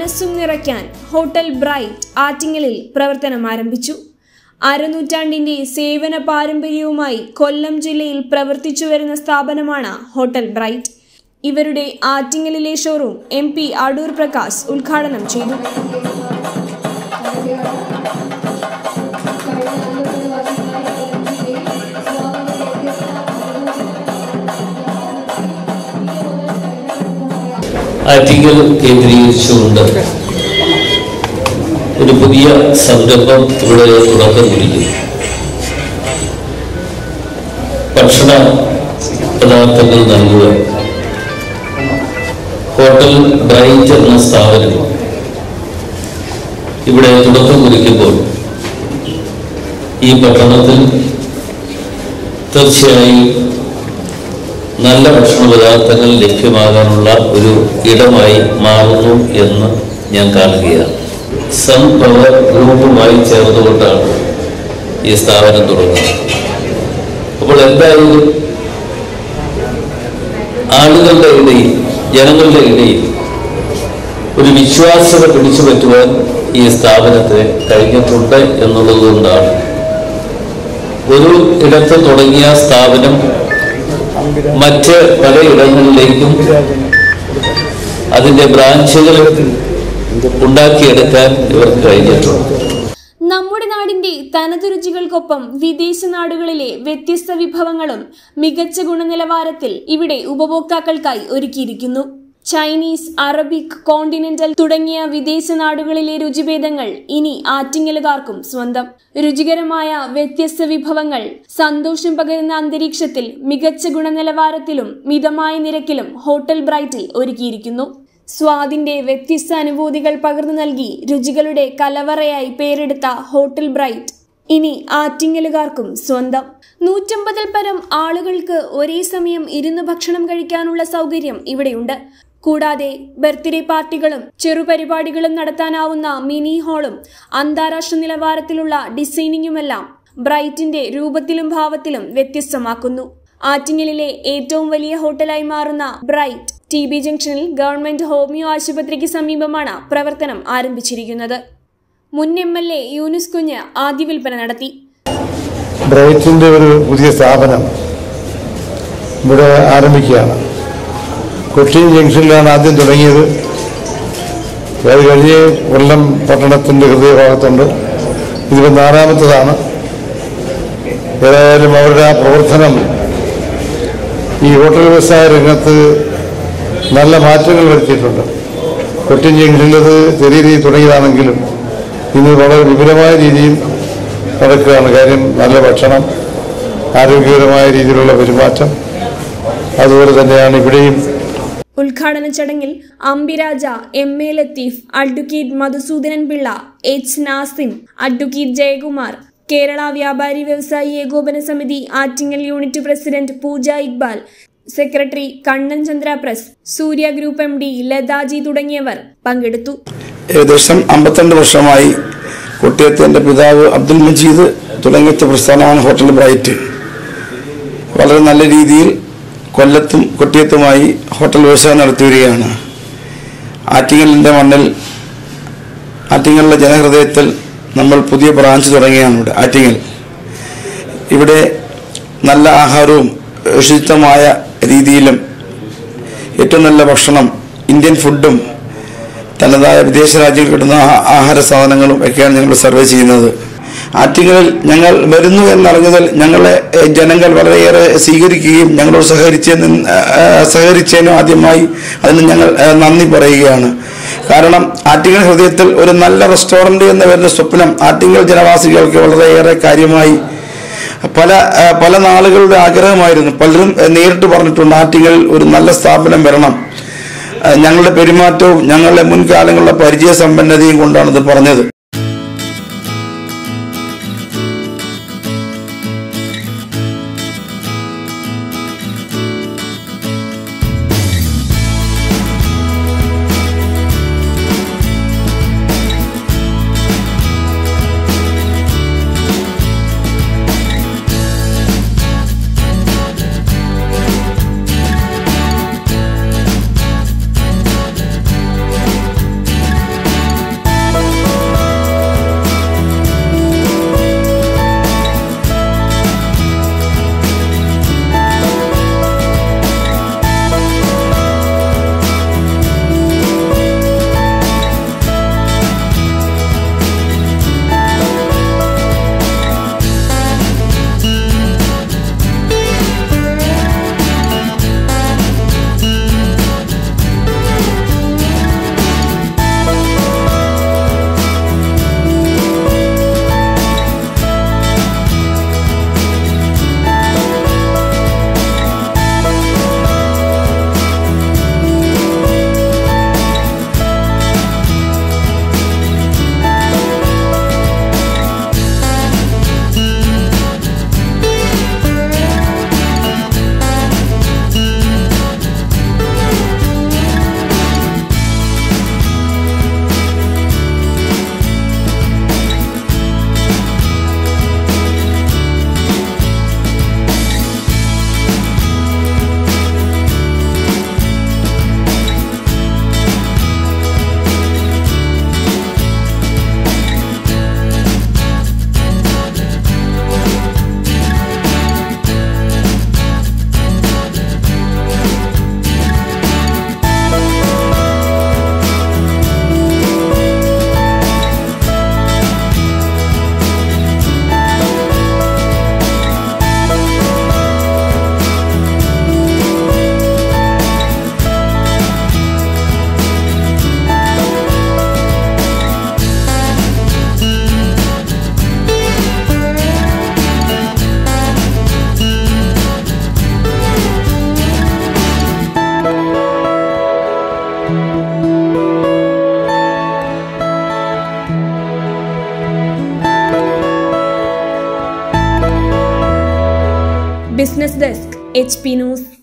മനസ്സും നിറയ്ക്കാൻ hotel bright ആറ്റിങ്ങലിൽ പ്രവർത്തനം ആരംഭിച്ചു അരനൂറ്റാണ്ടിന്റെ സേവന പാരമ്പര്യവുമായി കൊല്ലം ജില്ലയിൽ പ്രവർത്തിച്ചു വരുന്ന സ്ഥാപനമാണ് ഹോട്ടൽ ബ്രൈറ്റ് ഇവരുടെ ആറ്റിങ്ങലിലെ showroom M P Adoor Prakash ഉദ്ഘാടനം ചെയ്തു ആറ്റിങ്ങൽ കേന്ദ്രീകരിച്ചുകൊണ്ട് ഒരു പുതിയ സംരംഭം ഇവിടെ തുടക്കം കുറിക്കുന്നു ഭക്ഷണ പദാർത്ഥങ്ങൾ നൽകുക ഹോട്ടൽ ബ്രൈറ്റ് എന്ന സ്ഥാപനം ഇവിടെ തുടക്കം കുറിക്കുമ്പോൾ ഈ പട്ടണത്തിൽ തീർച്ചയായും നല്ല ഭക്ഷണ പദാർത്ഥങ്ങൾ ലഭ്യമാകാനുള്ള ഒരു ഇടമായി മാറുന്നു എന്ന് ഞാൻ കാണുകയാണ് സം പവർ ഗ്രൂപ്പുമായി ചേർന്നുകൊണ്ടാണ് ഈ സ്ഥാപനം തുടങ്ങുന്നത് അപ്പോൾ എന്തായാലും ആളുകളുടെ ഇടയിൽ ജനങ്ങളുടെ ഇടയിൽ ഒരു വിശ്വാസ്യത പിടിച്ചു പറ്റുവാൻ ഈ സ്ഥാപനത്തിന് കഴിഞ്ഞിട്ടുണ്ട് എന്നുള്ളത് കൊണ്ടാണ് ഒരു ഇടത്ത് തുടങ്ങിയ സ്ഥാപനം മറ്റ് പലയിടങ്ങളിലേക്കും അതിന്റെ ബ്രാഞ്ചുകൾ ഉണ്ടാക്കിയെടുക്കാൻ ഇവർക്ക് കഴിഞ്ഞിട്ടുണ്ട് നമ്മുടെ നാടിന്റെ തനതു രുചികൾക്കൊപ്പം വിദേശ നാടുകളിലെ വ്യത്യസ്ത വിഭവങ്ങളും മികച്ച ഗുണനിലവാരത്തിൽ ഇവിടെ ഉപഭോക്താക്കൾക്കായി ഒരുക്കിയിരിക്കുന്നു ചൈനീസ് അറബിക് കോണ്ടിനെന്റൽ തുടങ്ങിയ വിദേശ നാടുകളിലെ രുചിഭേദങ്ങൾ ഇനി ആറ്റിങ്ങലുകാർക്കും സ്വന്തം രുചികരമായ വ്യത്യസ്ത വിഭവങ്ങൾ സന്തോഷം പകരുന്ന അന്തരീക്ഷത്തിൽ മികച്ച ഗുണനിലവാരത്തിലും മിതമായ നിരക്കിലും ഹോട്ടൽ ബ്രൈറ്റിൽ ഒരുക്കിയിരിക്കുന്നു സ്വാദിന്റെ വ്യത്യസ്ത അനുഭൂതികൾ പകർന്നു നൽകി രുചികളുടെ കലവറയായി പേരെടുത്ത ഹോട്ടൽ ബ്രൈറ്റ് ഇനി ആറ്റിങ്ങലുകാർക്കും സ്വന്തം നൂറ്റമ്പതിൽ പരം ആളുകൾക്ക് ഒരേ സമയം ഇരുന്ന് ഭക്ഷണം കഴിക്കാനുള്ള സൗകര്യം ഇവിടെയുണ്ട് കൂടാതെ ബർത്ത്ഡേ പാർട്ടികളും ചെറുപരിപാടികളും നടത്താനാവുന്ന മിനി ഹാളും അന്താരാഷ്ട്ര നിലവാരത്തിലുള്ള ഡിസൈനിങ്ങുമെല്ലാം ബ്രൈറ്റിന്റെ രൂപത്തിലും ഭാവത്തിലും വ്യത്യസ്തമാക്കുന്നു ആറ്റിങ്ങലിലെ ഏറ്റവും വലിയ ഹോട്ടലായി മാറുന്ന ബ്രൈറ്റ് ടി ബി ജംഗ്ഷനിൽ ഗവൺമെന്റ് ഹോമിയോ ആശുപത്രിക്ക് സമീപമാണ് പ്രവർത്തനം ആരംഭിച്ചിരിക്കുന്നത് മുൻ എം എൽ എ യൂനുസ് കുഞ്ഞ് ആദ്യ വിൽപ്പന നടത്തി ബ്രൈറ്റിൻ്റെ ഒരു പുതിയ സ്ഥാപനം ഇവിടെ ആരംഭിക്കുകയാണ് കൊച്ചി ജംഗ്ഷനിലാണ് ആദ്യം തുടങ്ങിയത് അത് കഴിഞ്ഞ് കൊല്ലം പട്ടണത്തിൻ്റെ ഹൃദയഭാഗത്തുണ്ട് ഇതിപ്പോൾ നാലാമത്തതാണ് ഏതായാലും അവരുടെ ആ പ്രവർത്തനം ഈ ഹോട്ടൽ വ്യവസായ രംഗത്ത് നല്ല മാറ്റങ്ങൾ വരുത്തിയിട്ടുണ്ട് കൊച്ചിൻ ജംഗ്ഷനിലത് ചെറിയ രീതിയിൽ തുടങ്ങിയതാണെങ്കിലും ഇന്ന് വളരെ വിപുലമായ രീതിയിൽ നടക്കുകയാണ് കാര്യം നല്ല ഭക്ഷണം ആരോഗ്യകരമായ രീതിയിലുള്ള പെരുമാറ്റം അതുപോലെ തന്നെയാണ് ഇവിടെയും ഉദ്ഘാടന ചടങ്ങിൽ Ambiraja M A Latheef advocate Madhusoodanan Pillai H Nasim advocate Jayakumar Kerala വ്യാപാരി വ്യവസായി ഏകോപന സമിതി Attingal unit president Pooja Iqbal secretary Kannan Chandra press Surya group M D Lathaji തുടങ്ങിയവർ പങ്കെടുത്തു ഏകദേശം അമ്പത്തിരണ്ട് വർഷമായി കുട്ടിയത്ത് എൻ്റെ പിതാവ് അബ്ദുൽ മജീദ് തുടങ്ങിയ പ്രസ്ഥാനമാണ് ഹോട്ടൽ ബ്രൈറ്റ് വളരെ നല്ല രീതിയിൽ കൊല്ലത്തും കൊട്ടിയത്തുമായി ഹോട്ടൽ വ്യവസായം നടത്തി വരികയാണ് ആറ്റിങ്ങലിൻ്റെ മണ്ണിൽ ആറ്റിങ്ങലിലെ ജനഹൃദയത്തിൽ നമ്മൾ പുതിയ ബ്രാഞ്ച് തുടങ്ങിയാണ് ഇവിടെ ആറ്റിങ്ങൽ ഇവിടെ നല്ല ആഹാരവും ശുചിത്വമായ രീതിയിലും ഏറ്റവും നല്ല ഭക്ഷണം ഇന്ത്യൻ ഫുഡും തനതായ വിദേശ രാജ്യങ്ങളിൽ കിട്ടുന്ന ആ- ആഹാര സാധനങ്ങളും ഒക്കെയാണ് ഞങ്ങൾ സർവേ ചെയ്യുന്നത് ആറ്റിങ്ങലിൽ ഞങ്ങൾ വരുന്നു എന്നറിഞ്ഞതിൽ ഞങ്ങളെ ഏഹ്, ജനങ്ങൾ വളരെയേറെ സ്വീകരിക്കുകയും ഞങ്ങളോട് സഹകരിച്ചതിന് ഏഹ്, സഹകരിച്ചതിനും ആദ്യമായി അതിന് ഞങ്ങൾ ഏഹ്, നന്ദി പറയുകയാണ് കാരണം ആറ്റിങ്ങൽ ഹൃദയത്തിൽ ഒരു നല്ല റെസ്റ്റോറൻറ്റ് എന്ന് വരുന്ന സ്വപ്നം ആറ്റിങ്ങൽ ജനവാസികൾക്ക് വളരെയേറെ കാര്യമായി പല ഏഹ്, പല നാളുകളുടെ ആഗ്രഹമായിരുന്നു പലരും ഏഹ്, നേരിട്ട് പറഞ്ഞിട്ടുണ്ട് ആറ്റിങ്ങലിൽ ഒരു നല്ല സ്ഥാപനം വരണം ഏഹ്, ഞങ്ങളുടെ പെരുമാറ്റവും ഞങ്ങളുടെ മുൻകാലങ്ങളിലെ പരിചയ സമ്പന്നതയും കൊണ്ടാണ് ഇത് പറഞ്ഞത് business desk H P news